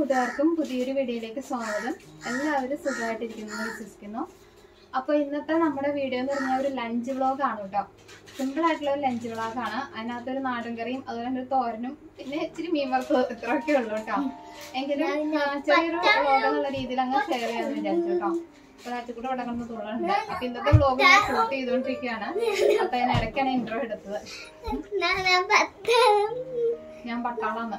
കൂട്ടുകാർക്കും പുതിയൊരു വീഡിയോയിലേക്ക് സ്വാഗതം എല്ലാവരും സുഖമായിട്ടിരിക്കുന്നു എന്ന് വിശ്വസിക്കുന്നു അപ്പോൾ ഇന്നത്തെ നമ്മുടെ വീഡിയോ എന്ന് പറഞ്ഞാൽ ഒരു ലഞ്ച് വ്ളോഗ് ആണ് കേട്ടോ സിമ്പിൾ ആയിട്ടുള്ള ഒരു ലഞ്ച് വ്ളോഗ് ആണ് അതിനകത്തൊരു നാടൻ കറിയും അതുപോലെ തന്നെ ഒരു തോരനും പിന്നെ ഇച്ചിരി മീൻ വറുത്തത് ഇത്രയൊക്കെ ഉള്ളൂ കേട്ടോ എങ്കിലും ആ, ചെറിയൊരു വ്ളോഗ് എന്നുള്ള രീതിയിൽ അങ്ങ് ഷെയർ ചെയ്യാമെന്ന് വിചാരിച്ചു കേട്ടോ അപ്പൊ അച്ചുകൂടെ ഇവിടെ കിടന്ന് തുള്ളുണ്ട് അപ്പൊ ഇന്നത്തെ വ്ളോഗ് ഞാൻ ഷൂട്ട് ചെയ്തുകൊണ്ടിരിക്കുകയാണ് അപ്പൊ ഞാൻ ഇടയ്ക്കാണ് ഇൻട്രോ എടുത്തത് ഞാൻ പട്ടാളാന്ന്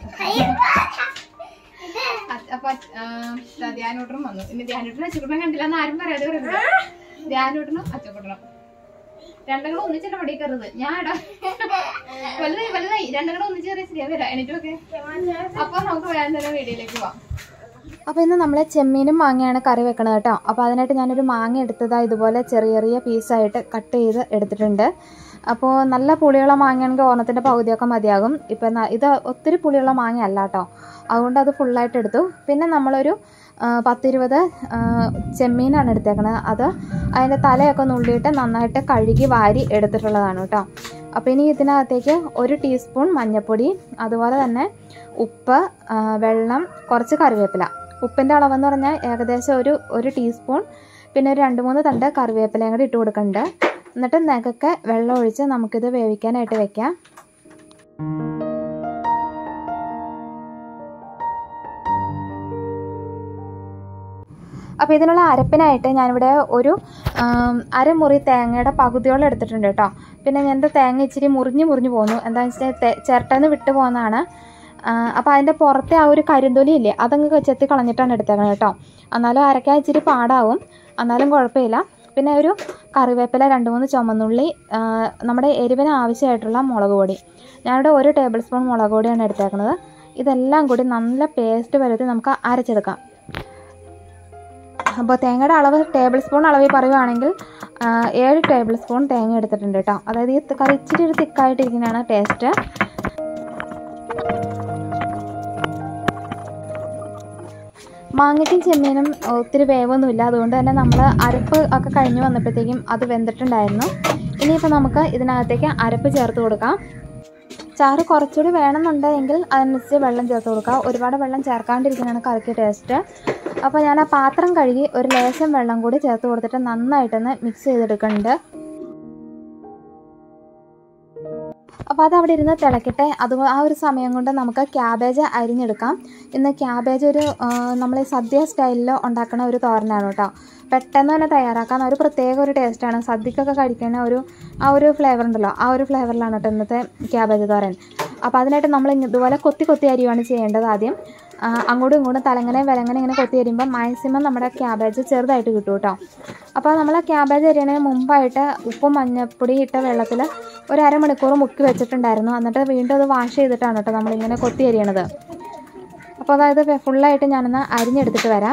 അ- അപ്പൊ ധ്യാനൂട്ടനും വന്നു ഇനി ധ്യാനൂട്ടനും അച്ചുകുട്ടനും കണ്ടില്ല എന്ന് ആരും പറയാതെ പറയുന്നത് ധ്യാനൂട്ടനും അച്ചുകുട്ടനും രണ്ടെണ്ണം ഒന്നിച്ചല്ല പടി കയറുന്നത് ഞാൻ ഇടാ വലുതായി വലുതായി രണ്ടെണ്ണം ഒന്നിച്ച് കയറിയ ശരിയാ വരാം എനിക്കൊക്കെ അപ്പൊ നമുക്ക് വേഗം തന്നെ വീഡിയോയിലേക്ക് പോവാം അപ്പോൾ ഇന്ന് നമ്മൾ ചെമ്മീനും മാങ്ങയാണ് കറി വെക്കണത് കേട്ടോ അപ്പോൾ അതിനായിട്ട് ഞാനൊരു മാങ്ങ എടുത്തതാ ഇതുപോലെ ചെറിയ ചെറിയ പീസായിട്ട് കട്ട് ചെയ്ത് എടുത്തിട്ടുണ്ട് അപ്പോൾ നല്ല പുളിയുള്ള മാങ്ങയാണെങ്കിൽ ഓണത്തിൻ്റെ പകുതിയൊക്കെ മതിയാകും ഇപ്പം ന- ഇത് ഒത്തിരി പുളിയുള്ള മാങ്ങ അല്ല കേട്ടോ അതുകൊണ്ട് അത് ഫുള്ളായിട്ട് എടുത്തു പിന്നെ നമ്മളൊരു ആ, പത്തിരുപത് ആ, ചെമ്മീനാണ് എടുത്തേക്കണത് അത് അതിൻ്റെ തലയൊക്കെ നുള്ളിയിട്ട് നന്നായിട്ട് കഴുകി വാരി എടുത്തിട്ടുള്ളതാണ് കേട്ടോ അപ്പോൾ ഇനി ഇതിനകത്തേക്ക് ഒരു ടീസ്പൂൺ മഞ്ഞൾപ്പൊടി അതുപോലെ തന്നെ ഉപ്പ് ആ, വെള്ളം കുറച്ച് കറിവേപ്പില ഉപ്പിൻ്റെ അളവെന്ന് പറഞ്ഞാൽ ഏകദേശം ഒരു ഒരു ടീസ്പൂൺ പിന്നെ ഒരു രണ്ട് മൂന്ന് തണ്ട് കറിവേപ്പിലയും കൂടി ഇട്ട് കൊടുക്കുന്നുണ്ട് എന്നിട്ട് നഖക്കെ വെള്ളം ഒഴിച്ച് നമുക്കിത് വേവിക്കാനായിട്ട് വെക്കാം അപ്പോൾ ഇതിനുള്ള അരപ്പിനായിട്ട് ഞാനിവിടെ ഒരു ആം, അരമുറി തേങ്ങയുടെ പകുതിയോളം എടുത്തിട്ടുണ്ട് കേട്ടോ പിന്നെ ഞാൻ എൻ്റെ തേങ്ങ ഇച്ചിരി മുറിഞ്ഞ് മുറിഞ്ഞ് പോന്നു എന്താണെന്ന് വെച്ചാൽ ചിരട്ടന്ന് വിട്ട് പോകുന്നതാണ് അപ്പോൾ അതിൻ്റെ പുറത്തെ ആ ഒരു കരിന്തൊലി ഇല്ലേ അതങ്ങ് ചെത്തി കളഞ്ഞിട്ടാണ് എടുത്തേക്കുന്നത് കേട്ടോ എന്നാലും അരയ്ക്കാൻ ഇച്ചിരി പാടാവും എന്നാലും കുഴപ്പമില്ല പിന്നെ ഒരു കറിവേപ്പില രണ്ട് മൂന്ന് ചുമന്നുള്ളി ആ, നമ്മുടെ എരിവിന് ആവശ്യമായിട്ടുള്ള മുളക് പൊടി ഞാനിവിടെ ഒരു ടേബിൾ സ്പൂൺ മുളക് പൊടിയാണ് എടുത്തേക്കുന്നത് ഇതെല്ലാം കൂടി നല്ല പേസ്റ്റ് വരുത്തി നമുക്ക് അരച്ചെടുക്കാം അപ്പോൾ തേങ്ങയുടെ അളവ് ടേബിൾ സ്പൂൺ അളവിൽ പറയുവാണെങ്കിൽ ആ, ഏഴ് ടേബിൾ സ്പൂൺ തേങ്ങ എടുത്തിട്ടുണ്ട് കേട്ടോ അതായത് ഈ കറി ഇച്ചിരി ഒരു തിക്കായിട്ടിരിക്കുന്നതാണ് ടേസ്റ്റ് മാങ്ങയ്ക്കും ചെമ്മീനും ഒത്തിരി വേവൊന്നുമില്ല അതുകൊണ്ട് തന്നെ നമ്മൾ അരപ്പ് ഒക്കെ കഴിഞ്ഞ് വന്നപ്പോഴത്തേക്കും അത് വെന്തിട്ടുണ്ടായിരുന്നു ഇനിയിപ്പോൾ നമുക്ക് ഇതിനകത്തേക്ക് അരപ്പ് ചേർത്ത് കൊടുക്കാം ചാറ് കുറച്ചുകൂടി വേണമെന്നുണ്ടെങ്കിൽ അതനുസരിച്ച് വെള്ളം ചേർത്ത് കൊടുക്കുക ഒരുപാട് വെള്ളം ചേർക്കാണ്ടിരിക്കുന്നതാണ് കറിക്ക് ടേസ്റ്റ് അപ്പോൾ ഞാൻ ആ പാത്രം കഴുകി ഒരു ലേശം വെള്ളം കൂടി ചേർത്ത് കൊടുത്തിട്ട് നന്നായിട്ടൊന്ന് മിക്സ് ചെയ്തെടുക്കുന്നുണ്ട് അപ്പോൾ അത് അവിടെ ഇരുന്ന് തിളക്കട്ടെ അത് ആ ഒരു സമയം കൊണ്ട് നമുക്ക് ക്യാബേജ് അരിഞ്ഞെടുക്കാം ഇന്ന് ക്യാബേജ് ഒരു നമ്മൾ സദ്യ സ്റ്റൈലിൽ ഉണ്ടാക്കുന്ന ഒരു തോരനാണ് കേട്ടോ പെട്ടെന്ന് തന്നെ തയ്യാറാക്കാൻ ഒരു പ്രത്യേക ഒരു ടേസ്റ്റാണ് സദ്യക്കൊക്കെ കഴിക്കുന്ന ഒരു ആ ഒരു ഫ്ലേവർ ഉണ്ടല്ലോ ആ ഒരു ഫ്ലേവറിലാണ് കേട്ടോ ഇന്നത്തെ ക്യാബേജ് തോരൻ അപ്പോൾ അതിനായിട്ട് നമ്മൾ ഇങ്ങ- ഇതുപോലെ കൊത്തി കൊത്തി അരിയുവാണ് ചെയ്യേണ്ടത് ആദ്യം ആ, അങ്ങോട്ടും ഇങ്ങോട്ടും തലങ്ങനെ വിലങ്ങനെ ഇങ്ങനെ കൊത്തി അരിയുമ്പോൾ മാക്സിമം നമ്മുടെ ക്യാബേജ് ചെറുതായിട്ട് കിട്ടും കേട്ടോ അപ്പോൾ നമ്മൾ ക്യാബേജ് അരിയണതിന് മുമ്പായിട്ട് ഉപ്പും മഞ്ഞൾപ്പൊടി ഇട്ട വെള്ളത്തിൽ ഒരു അരമണിക്കൂർ മുക്കി വെച്ചിട്ടുണ്ടായിരുന്നു എന്നിട്ട് വീണ്ടും അത് വാഷ് ചെയ്തിട്ടാണ് കേട്ടോ നമ്മളിങ്ങനെ കൊത്തി അരിയണത് അപ്പോൾ അതായത് ഫുള്ളായിട്ട് ഞാനൊന്ന് അരിഞ്ഞെടുത്തിട്ട് വരാം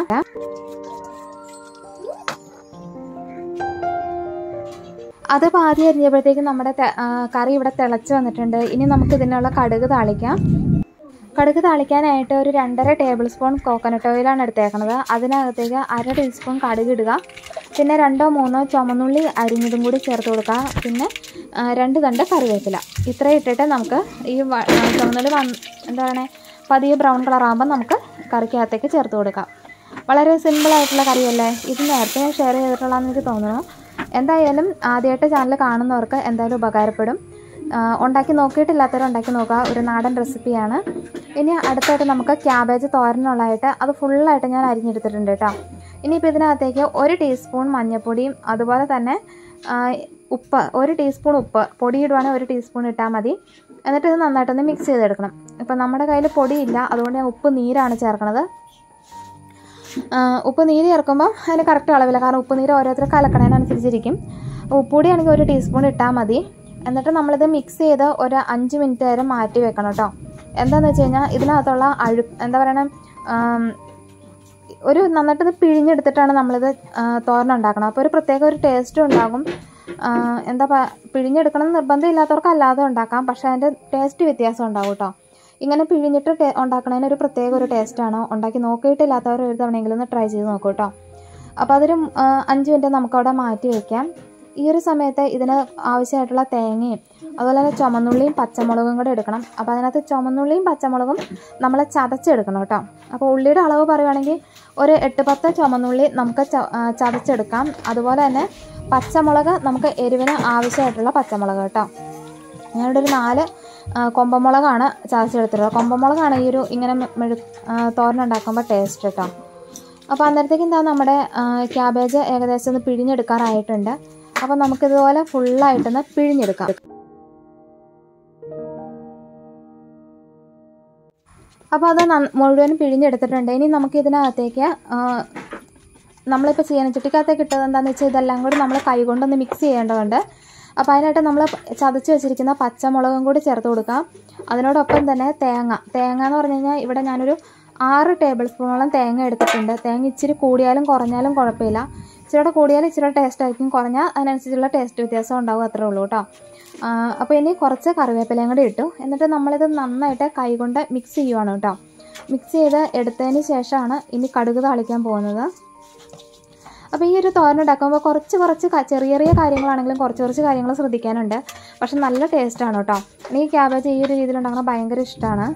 അത് പാതി അരിഞ്ഞപ്പോഴത്തേക്കും നമ്മുടെ തെ- ആ, കറി ഇവിടെ തിളച്ച് വന്നിട്ടുണ്ട് ഇനി നമുക്ക് ഇതിനുള്ള കടുക് താളിക്കാം കടുക് താളിക്കാനായിട്ട് ഒരു രണ്ടര ടേബിൾ സ്പൂൺ കോക്കനട്ട് ഓയിലാണ് എടുത്തേക്കണത് അതിനകത്തേക്ക് അര ടീസ്പൂൺ കടുക് ഇടുക പിന്നെ രണ്ടോ മൂന്നോ ചുമന്നുള്ളി അരിഞ്ഞതും കൂടി ചേർത്ത് കൊടുക്കുക പിന്നെ ആ, രണ്ട് തണ്ട് കറിവേപ്പില ഇത്രയും ഇട്ടിട്ട് നമുക്ക് ഈ വ- ആ, ചുമന്നുള്ളി വന്ന് എന്താ പറയുക പതിയെ ബ്രൗൺ കളർ ആകുമ്പോൾ നമുക്ക് കറിക്കകത്തേക്ക് ചേർത്ത് കൊടുക്കാം വളരെ സിമ്പിളായിട്ടുള്ള കറിയല്ലേ ഇത് നേരത്തെ ഞാൻ ഷെയർ ചെയ്തിട്ടുള്ളതെന്ന് എനിക്ക് തോന്നുന്നു എന്തായാലും ആദ്യമായിട്ട് ചാനൽ കാണുന്നവർക്ക് എന്തായാലും ഉപകാരപ്പെടും ആ, ഉണ്ടാക്കി നോക്കിയിട്ടില്ലാത്തവർ ഉണ്ടാക്കി നോക്കുക ഒരു നാടൻ റെസിപ്പിയാണ് ഇനി അടുത്തായിട്ട് നമുക്ക് ക്യാബേജ് തോരനുള്ളതായിട്ട് അത് ഫുള്ളായിട്ട് ഞാൻ അരിഞ്ഞെടുത്തിട്ടുണ്ട് കേട്ടോ ഇനിയിപ്പോൾ ഇതിനകത്തേക്ക് ഒരു ടീസ്പൂൺ മഞ്ഞൾപ്പൊടിയും അതുപോലെ തന്നെ ആ, ഉപ്പ് ഒരു ടീസ്പൂൺ ഉപ്പ് പൊടി ഇടുവാണെങ്കിൽ ഒരു ടീസ്പൂൺ ഇട്ടാൽ മതി എന്നിട്ട് ഇത് നന്നായിട്ടൊന്ന് മിക്സ് ചെയ്തെടുക്കണം ഇപ്പം നമ്മുടെ കയ്യിൽ പൊടിയില്ല അതുകൊണ്ട് ഞാൻ ഉപ്പ് നീരാണ് ചേർക്കണത് ആ, ഉപ്പ് നീര് ചേർക്കുമ്പോൾ അതിന് കറക്റ്റ് അളവില്ല കാരണം ഉപ്പ് നീര് ഓരോരുത്തർ കലക്കണതിനനുസരിച്ചിരിക്കും ഉപ്പുപൊടിയാണെങ്കിൽ ഒരു ടീസ്പൂൺ ഇട്ടാൽ മതി എന്നിട്ട് നമ്മളിത് മിക്സ് ചെയ്ത് ഒരു അഞ്ച് മിനിറ്റ് നേരം മാറ്റി വെക്കണം കേട്ടോ എന്താണെന്ന് വെച്ച് കഴിഞ്ഞാൽ ഇതിനകത്തുള്ള അഴു എന്താ പറയണ ആം, ഒരു നന്നായിട്ട് ഇത് പിഴിഞ്ഞെടുത്തിട്ടാണ് നമ്മളിത് ആ, തോരൻ ഉണ്ടാക്കണം അപ്പോൾ ഒരു പ്രത്യേക ഒരു ടേസ്റ്റും ഉണ്ടാകും ആ, എന്താ പ- പിഴിഞ്ഞെടുക്കണം എന്ന് നിർബന്ധമില്ലാത്തവർക്ക് അല്ലാതെ ഉണ്ടാക്കാം പക്ഷേ അതിൻ്റെ ടേസ്റ്റ് വ്യത്യാസം ഉണ്ടാവും കേട്ടോ ഇങ്ങനെ പിഴിഞ്ഞിട്ട് ടേ- ഉണ്ടാക്കണതിന് ഒരു പ്രത്യേക ഒരു ടേസ്റ്റാണ് ഉണ്ടാക്കി നോക്കിയിട്ടില്ലാത്തവർ ഒരു തവണയെങ്കിലും ഒന്ന് ട്രൈ ചെയ്ത് നോക്കൂ കേട്ടോ അപ്പോൾ അതൊരു ആ, അഞ്ച് മിനിറ്റ് നമുക്കവിടെ മാറ്റി വയ്ക്കാം ഈ ഒരു സമയത്ത് ഇതിന് ആവശ്യമായിട്ടുള്ള തേങ്ങയും അതുപോലെ തന്നെ ചുമന്നുള്ളിയും പച്ചമുളകും കൂടെ എടുക്കണം അപ്പോൾ അതിനകത്ത് ചുമന്നുള്ളിയും പച്ചമുളകും നമ്മൾ ചതച്ചെടുക്കണം കേട്ടോ അപ്പോൾ ഉള്ളിയുടെ അളവ് പറയുവാണെങ്കിൽ ഒരു എട്ട് പത്ത് ചുമന്നുള്ളി നമുക്ക് ച- ആ, ചതച്ചെടുക്കാം അതുപോലെ തന്നെ പച്ചമുളക് നമുക്ക് എരിവിന് ആവശ്യമായിട്ടുള്ള പച്ചമുളക് കേട്ടോ ഞാനിവിടെ ഒരു നാല് ആ, കൊമ്പമുളകാണ് ചതച്ചെടുത്തിട്ടുള്ളത് കൊമ്പമുളകാണ് ഈ ഒരു ഇങ്ങനെ മെ- മെഴു ആ, തോരൻ ഉണ്ടാക്കുമ്പോൾ ടേസ്റ്റ് കേട്ടോ അപ്പോൾ അന്നേരത്തേക്ക് എന്താ നമ്മുടെ ആ, ക്യാബേജ് ഏകദേശം ഒന്ന് പിഴിഞ്ഞെടുക്കാറായിട്ടുണ്ട് അപ്പോൾ നമുക്കിതുപോലെ ഫുള്ളായിട്ടൊന്ന് പിഴിഞ്ഞെടുക്കാം അപ്പോൾ അത് നന്ന- മുഴുവനും പിഴിഞ്ഞെടുത്തിട്ടുണ്ട് ഇനി നമുക്ക് ഇതിനകത്തേക്ക് ആ, നമ്മളിപ്പോൾ ചീനച്ചട്ടിക്കകത്തേക്ക് ഇട്ടത് എന്താണെന്ന് വെച്ചാൽ ഇതെല്ലാം കൂടി നമ്മൾ കൈകൊണ്ടൊന്ന് മിക്സ് ചെയ്യേണ്ടതുണ്ട് അപ്പോൾ അതിനായിട്ട് നമ്മൾ ചതച്ച് വെച്ചിരിക്കുന്ന പച്ചമുളകും കൂടി ചേർത്ത് കൊടുക്കാം അതിനോടൊപ്പം തന്നെ തേങ്ങ തേങ്ങ എന്ന് പറഞ്ഞു കഴിഞ്ഞാൽ ഇവിടെ ഞാനൊരു ആറ് ടേബിൾ സ്പൂണോളം തേങ്ങ എടുത്തിട്ടുണ്ട് തേങ്ങ ഇച്ചിരി കൂടിയാലും കുറഞ്ഞാലും കുഴപ്പമില്ല ഇച്ചിരി കൂടിയാലും ഇച്ചിരി ടേസ്റ്റ് ആയിരിക്കും കുറഞ്ഞാൽ അതിനനുസരിച്ചുള്ള ടേസ്റ്റ് വ്യത്യാസം ഉണ്ടാവും അത്രേ ഉള്ളൂ കേട്ടോ അപ്പോൾ ഇനി കുറച്ച് കറിവേപ്പിലയും കൂടി ഇട്ടു എന്നിട്ട് നമ്മളിത് നന്നായിട്ട് കൈകൊണ്ട് മിക്സ് ചെയ്യുവാണ് കേട്ടോ മിക്സ് ചെയ്ത് എടുത്തതിന് ശേഷമാണ് ഇനി കടുക് താളിക്കാൻ പോകുന്നത് അപ്പോൾ ഈ ഒരു തോരൻ ഉണ്ടാക്കുമ്പോൾ കുറച്ച് കുറച്ച് ക- ചെറിയ ചെറിയ കാര്യങ്ങളാണെങ്കിലും കുറച്ച് കുറച്ച് കാര്യങ്ങൾ ശ്രദ്ധിക്കാനുണ്ട് പക്ഷെ നല്ല ടേസ്റ്റാണ് കേട്ടോ എനിക്ക് ക്യാബേജ് ഈ ഒരു രീതിയിൽ ഉണ്ടാക്കുന്നത് ഭയങ്കര ഇഷ്ടമാണ്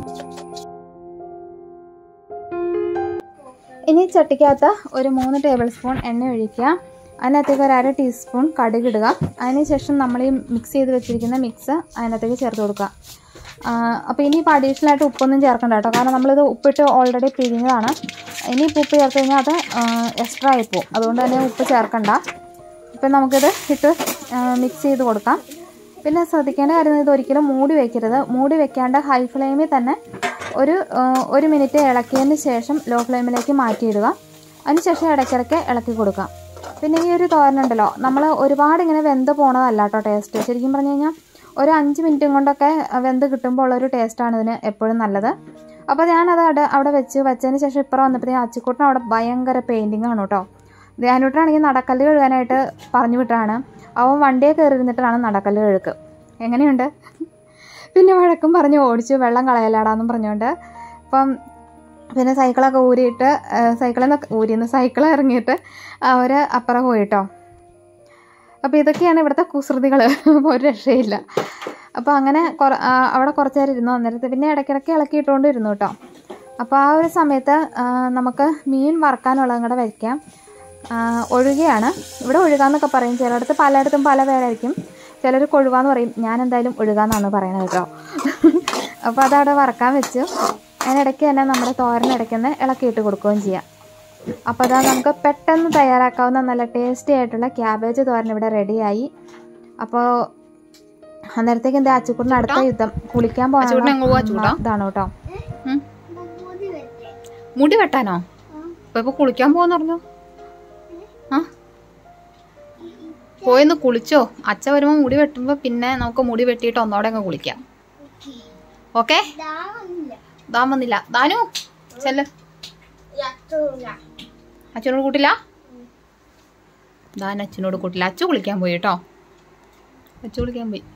ഇനി ചട്ടിക്കകത്ത് ഒരു മൂന്ന് ടേബിൾ സ്പൂൺ എണ്ണ ഒഴിക്കുക അതിനകത്തേക്ക് ഒരു അര ടീസ്പൂൺ കടുക് ഇടുക അതിനുശേഷം നമ്മൾ ഈ മിക്സ് ചെയ്ത് വെച്ചിരിക്കുന്ന മിക്സ് അതിനകത്തേക്ക് ചേർത്ത് കൊടുക്കുക അപ്പോൾ ഇനിയിപ്പോൾ അഡീഷണൽ ആയിട്ട് ഉപ്പൊന്നും ചേർക്കണ്ട കേട്ടോ കാരണം നമ്മളിത് ഉപ്പിട്ട് ഓൾറെഡി പിഴിഞ്ഞതാണ് ഇനിയിപ്പോൾ ഉപ്പ് ചേർത്ത് കഴിഞ്ഞാൽ അത് എക്സ്ട്രാ ആയിപ്പോവും അതുകൊണ്ട് തന്നെ ഉപ്പ് ചേർക്കണ്ട ഇപ്പം നമുക്കിത് ഇട്ട് മിക്സ് ചെയ്ത് കൊടുക്കാം പിന്നെ ശ്രദ്ധിക്കേണ്ട കാര്യം ഇത് ഒരിക്കലും മൂടി വെക്കരുത് മൂടി വെക്കാണ്ട് ഹൈ ഫ്ലെയിമിൽ തന്നെ ഒരു ആ, ഒരു മിനിറ്റ് ഇളക്കിയതിന് ശേഷം ലോ ഫ്ലെയിമിലേക്ക് മാറ്റിയിടുക അതിനുശേഷം ഇടയ്ക്കിടയ്ക്ക് ഇളക്കി കൊടുക്കാം പിന്നെ ഈ ഒരു തോരനുണ്ടല്ലോ നമ്മൾ ഒരുപാട് ഇങ്ങനെ വെന്ത് പോണതല്ല കേട്ടോ ടേസ്റ്റ് ശരിക്കും പറഞ്ഞു കഴിഞ്ഞാൽ ഒരു അഞ്ച് മിനിറ്റും കൊണ്ടൊക്കെ വെന്ത് കിട്ടുമ്പോൾ ഉള്ളൊരു ടേസ്റ്റാണ് ഇതിന് എപ്പോഴും നല്ലത് അപ്പോൾ ഞാനത് അവിടെ അവിടെ വെച്ച് വെച്ചതിന് ശേഷം ഇപ്പുറം വന്നപ്പോഴത്തേക്കും അച്ചിക്കൂട്ടിന് അവിടെ ഭയങ്കര പെയിൻറ്റിങ് ആണ് കേട്ടോ ധ്യാനൂട്ടനാണെങ്കിൽ നടക്കല്ല് കഴുകാനായിട്ട് പറഞ്ഞു വിട്ടാണ് അവൻ വണ്ടിയെ കയറി ഇരുന്നിട്ടാണ് നടക്കല്ല് കഴുക്ക് എങ്ങനെയുണ്ട് പിന്നെ വഴക്കും പറഞ്ഞ് ഓടിച്ചു വെള്ളം കളയലാടാന്നും പറഞ്ഞുകൊണ്ട് അപ്പം പിന്നെ സൈക്കിളൊക്കെ ഊരിയിട്ട് സൈക്കിളിൽ നിന്ന് ഊരിന്ന് സൈക്കിൾ ഇറങ്ങിയിട്ട് അവർ അപ്പുറം പോയിട്ടോ അപ്പോൾ ഇതൊക്കെയാണ് ഇവിടുത്തെ കുസൃതികൾ അപ്പോൾ ഒരു രക്ഷയില്ല അപ്പോൾ അങ്ങനെ കുറ ആ, അവിടെ കുറച്ച് നേരം ഇരുന്നു അന്നേരത്ത് പിന്നെ ഇടയ്ക്കിടയ്ക്ക് ഇളക്കിയിട്ടുകൊണ്ട് ഇരുന്നു കേട്ടോ അപ്പോൾ ആ ഒരു സമയത്ത് ആ, നമുക്ക് മീൻ വറക്കാനുള്ളതും കൂടെ വയ്ക്കാം ആ, ഒഴുകയാണ് ഇവിടെ ഒഴുകാന്നൊക്കെ പറയും ചിലയിടത്ത് പലയിടത്തും പല പേരായിരിക്കും ചിലർ കൊഴുവാന്ന് പറയും ഞാൻ എന്തായാലും ഒഴുകാന്നാണ് പറയുന്നത് കേട്ടോ അപ്പോൾ അതവിടെ വറക്കാൻ വെച്ചു അതിനിടയ്ക്ക് തന്നെ നമ്മുടെ തോരനിടയ്ക്ക് ഇളക്കിയിട്ട് കൊടുക്കുകയും ചെയ്യാം അപ്പോൾ അതാ നമുക്ക് പെട്ടെന്ന് തയ്യാറാക്കാവുന്ന നല്ല ടേസ്റ്റി ആയിട്ടുള്ള ക്യാബേജ് തോരൻ ഇവിടെ റെഡിയായി അപ്പോൾ അന്നേരത്തേക്ക് എന്താ അച്ചുക്കുട്ടിന് അടുത്ത യുദ്ധം കുളിക്കാൻ അച്ചുകുട്ടൻ എങ്ങ് പോവാ, പോകുന്ന ഇതാണ് കേട്ടോ ഉം. മുടി വെട്ടാനോ ഇപ്പൊ ഇപ്പൊ കുളിക്കാൻ പോവാന്ന് പറഞ്ഞു ആ പോയെന്ന് കുളിച്ചോ അച്ഛ വരുമ്പോ മുടി വെട്ടുമ്പോ പിന്നെ നമുക്ക് മുടി വെട്ടിയിട്ട് ഒന്നോടെ അങ്ങ് കുളിക്കാം ഓക്കെ ദാൻ വന്നില്ല ദാനു ചെല്ല് അച്ഛനോട് കൂട്ടില്ല ദാൻ അച്ഛനോട് കൂട്ടില്ല അച്ഛൻ കുളിക്കാൻ പോയി കേട്ടോ അച്ഛൻ കുളിക്കാൻ പോയി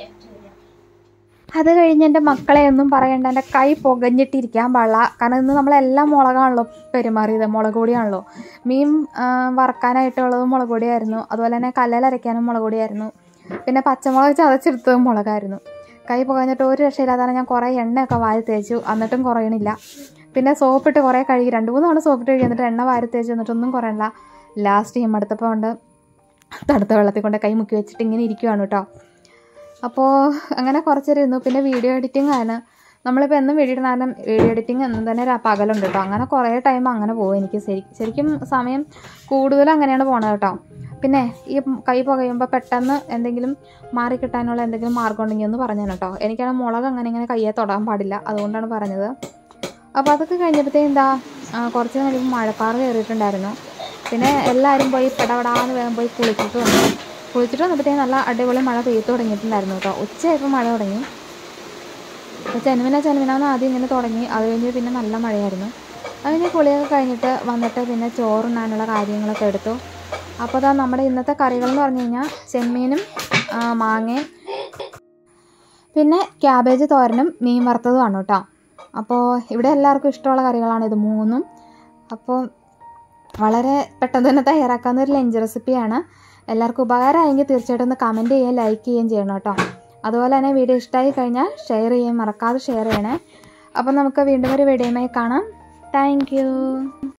അത് കഴിഞ്ഞ് എൻ്റെ മക്കളെ ഒന്നും പറയണ്ട എൻ്റെ കൈ പുകഞ്ഞിട്ടിരിക്കാൻ പാടില്ല കാരണം ഇന്ന് നമ്മളെല്ലാം മുളകാണല്ലോ പെരുമാറിയത് മുളക് പൊടിയാണല്ലോ മീൻ ആ, വറക്കാനായിട്ടുള്ളതും മുളക് പൊടിയായിരുന്നു അതുപോലെ തന്നെ കല്ലിലരയ്ക്കാനും മുളക് പൊടിയായിരുന്നു പിന്നെ പച്ചമുളക് ചതച്ചെടുത്തതും മുളകായിരുന്നു കൈ പുകഞ്ഞിട്ട് ഒരു രക്ഷയില്ലാതാണ് ഞാൻ കുറേ എണ്ണയൊക്കെ വാരി തേച്ചു എന്നിട്ടും കുറയണില്ല പിന്നെ സോപ്പിട്ട് കുറേ കഴുകി രണ്ട് മൂന്ന് തവണ സോപ്പിട്ട് കഴുകി എന്നിട്ട് എണ്ണ വാരി തേച്ചു എന്നിട്ടൊന്നും കുറയണില്ല ലാസ്റ്റ് ഈ മടുത്തപ്പോൾ കൊണ്ട് തണുത്ത വെള്ളത്തിൽ കൊണ്ട് കൈ മുക്കി വെച്ചിട്ട് ഇങ്ങനെ ഇരിക്കുവാണ് കേട്ടോ അപ്പോൾ അങ്ങനെ കുറച്ചേരം ഇരുന്നു പിന്നെ വീഡിയോ എഡിറ്റിംഗ് ആണ് നമ്മളിപ്പോൾ എന്നും വീഡിയോ ഇടുന്ന കാരണം വീഡിയോ എഡിറ്റിംഗ് എന്നും തന്നെ ഒരു പകലുണ്ട് കേട്ടോ അങ്ങനെ കുറേ ടൈം അങ്ങനെ പോകും എനിക്ക് ശരി ശരിക്കും സമയം കൂടുതലും അങ്ങനെയാണ് പോണത് കേട്ടോ പിന്നെ ഈ കൈ പുകയുമ്പോൾ പെട്ടെന്ന് എന്തെങ്കിലും മാറി കിട്ടാനുള്ള എന്തെങ്കിലും മാർഗം ഉണ്ടെങ്കിൽ ഒന്ന് പറഞ്ഞു കേട്ടോ എനിക്കാണ് മുളക് അങ്ങനെ ഇങ്ങനെ കയ്യെ തൊടാൻ പാടില്ല അതുകൊണ്ടാണ് പറഞ്ഞത് അപ്പോൾ അതൊക്കെ കഴിഞ്ഞപ്പോഴത്തേക്കും എന്താ ആ, കുറച്ച് കഴിയുമ്പോൾ മഴക്കാറ് കയറിയിട്ടുണ്ടായിരുന്നു പിന്നെ എല്ലാവരും പോയി പെടപെടാന്ന് വേഗം പോയി കുളിച്ചിട്ട് വന്നു കുളിച്ചിട്ട് വന്നപ്പോഴത്തേക്കും നല്ല അടിപൊളി മഴ പെയ്തു തുടങ്ങിയിട്ടുണ്ടായിരുന്നു കേട്ടോ ഉച്ചയായപ്പോൾ മഴ തുടങ്ങി അപ്പോൾ ചെനുവിന ചെനുവിനാന്ന് ആദ്യം ഇങ്ങനെ തുടങ്ങി അത് കഴിഞ്ഞ് പിന്നെ നല്ല മഴയായിരുന്നു അത് കഴിഞ്ഞ് കുളിയൊക്കെ കഴിഞ്ഞിട്ട് വന്നിട്ട് പിന്നെ ചോറുണ്ണാനുള്ള കാര്യങ്ങളൊക്കെ എടുത്തു അപ്പോൾ അതാ നമ്മുടെ ഇന്നത്തെ കറികൾ എന്ന് പറഞ്ഞു കഴിഞ്ഞാൽ ചെമ്മീനും ആ, മാങ്ങയും പിന്നെ ക്യാബേജ് തോരനും മീൻ വറുത്തതുമാണ് കേട്ടോ അപ്പോൾ ഇവിടെ എല്ലാവർക്കും ഇഷ്ടമുള്ള കറികളാണ് ഇത് മൂന്നും അപ്പോൾ വളരെ പെട്ടെന്ന് തന്നെ തയ്യാറാക്കാവുന്ന ഒരു ലഞ്ച് റെസിപ്പിയാണ് എല്ലാവർക്കും ഉപകാരമായെങ്കിൽ തീർച്ചയായിട്ടും ഒന്ന് കമൻറ്റ് ചെയ്യുകയും ലൈക്ക് ചെയ്യുകയും ചെയ്യണം കേട്ടോ അതുപോലെ തന്നെ വീഡിയോ ഇഷ്ടമായി കഴിഞ്ഞാൽ ഷെയർ ചെയ്യാൻ മറക്കാതെ ഷെയർ ചെയ്യണേ അപ്പം നമുക്ക് വീണ്ടും ഒരു വീഡിയോയുമായി കാണാം താങ്ക്